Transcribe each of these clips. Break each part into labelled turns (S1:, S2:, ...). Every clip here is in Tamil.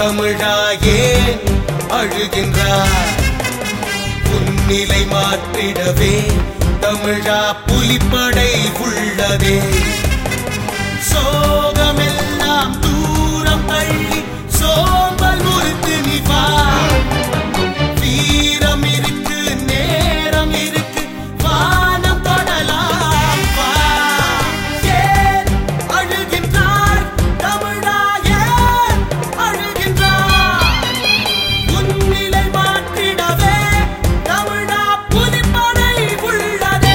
S1: தமிழாயே அழுகின்றார் உன்னிலை மாற்றிடவே தமிழா புலிப்படை உள்ளதே சோகமெல்லாம் தூரம் தள்ளி சோம்பல் முறித்து நீ வா வீரம் இருக்கு நேரம் இருக்கு வானம் தொடலாம் வா ஏன் அழுகின்றாய் தமிழா ஏன் அழுகின்றாய் உன்னிலை மாற்றிடவே தமிழா புலிப்படை உள்ளதே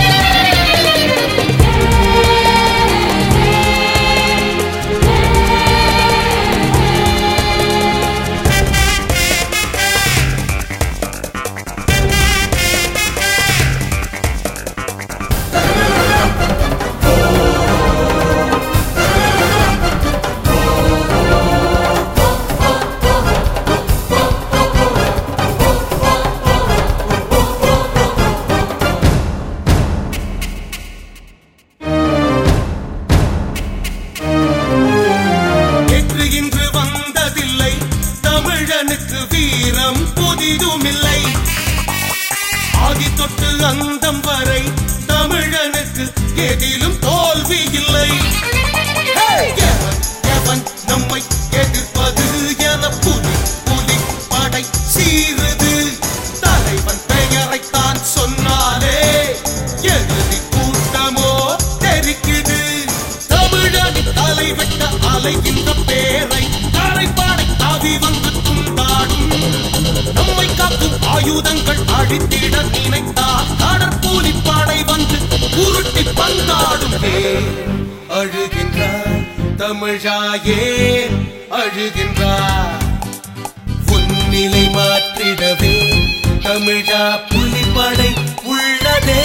S1: நேற்று இன்று வந்ததில்லை தமிழனுக்கு வீரம் புதிதுமில்லை ஆதி தொட்டு அந்தம் வரை தமிழனுக்கு எதிலும் தோல்வி இல்லை எவன் எவன் நம்மை எதிர்ப்பது என புலி புலி படை சீருது தலைவன் பெயரைத்தான் சொன்னாலே எதிரி கூட்டமோ தெரிக்குது தமிழனின் தலை வெட்ட அலைகின்ற பேரை தரைப்பாடை தாவி வந்து துண்டாடும் நம்மை காக்கும் ஆயுதங்கள் அழித்திட நினைத்தால் கடற்பூலி படை வந்து உருட்டி பந்தாடும் ஏன் அழுகின்றாய் தமிழாயே அழுகின்றாய் உன்னிலை மாற்றிடவே தமிழா புலிப்படை உள்ளதே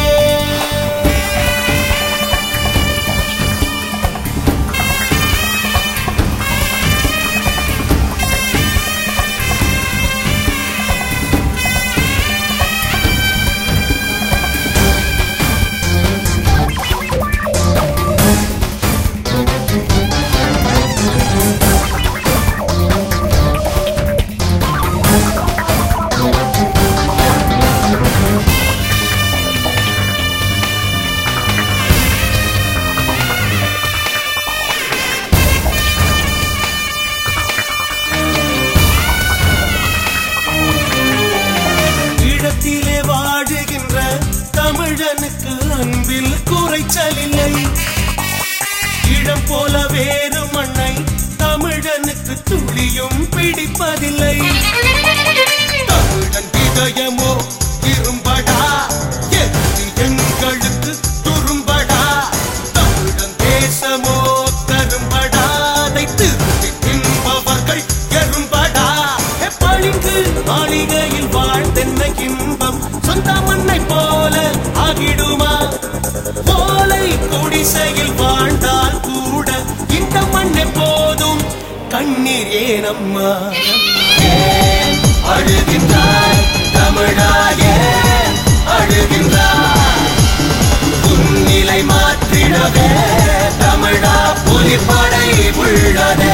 S1: ஈழத்திலே வாழுகின்ற தமிழனுக்கு அன்பில் குறைச்சல் இல்லை ஈழம் போல வேறு மண்ணை தமிழனுக்கு துளியும் பிடிப்பதில்லை தமிழன் இதயமோ இரும்படா எதிரி எங்களுக்கு துரும்படா தமிழன் தேசமோ கரும்படா அதை திருப்பி தின்பவர்கள் எறும்படா எப்பழிங்கு மாளிகையில் வாழ்ந்தென்ன இன்பம் சொந்த மண்ணை போல ஆகிடுமா போலை குடிசையில் வாழ்ந்தால் கூட இந்த மண்ணை போதும் கண்ணீர் ஏனம்மா ஏன் அழுகின்றாய் தமிழாயே அழுகின்றாய் உன்னிலை மாற்றிடவே தமிழா புலிப்படை உள்ளதே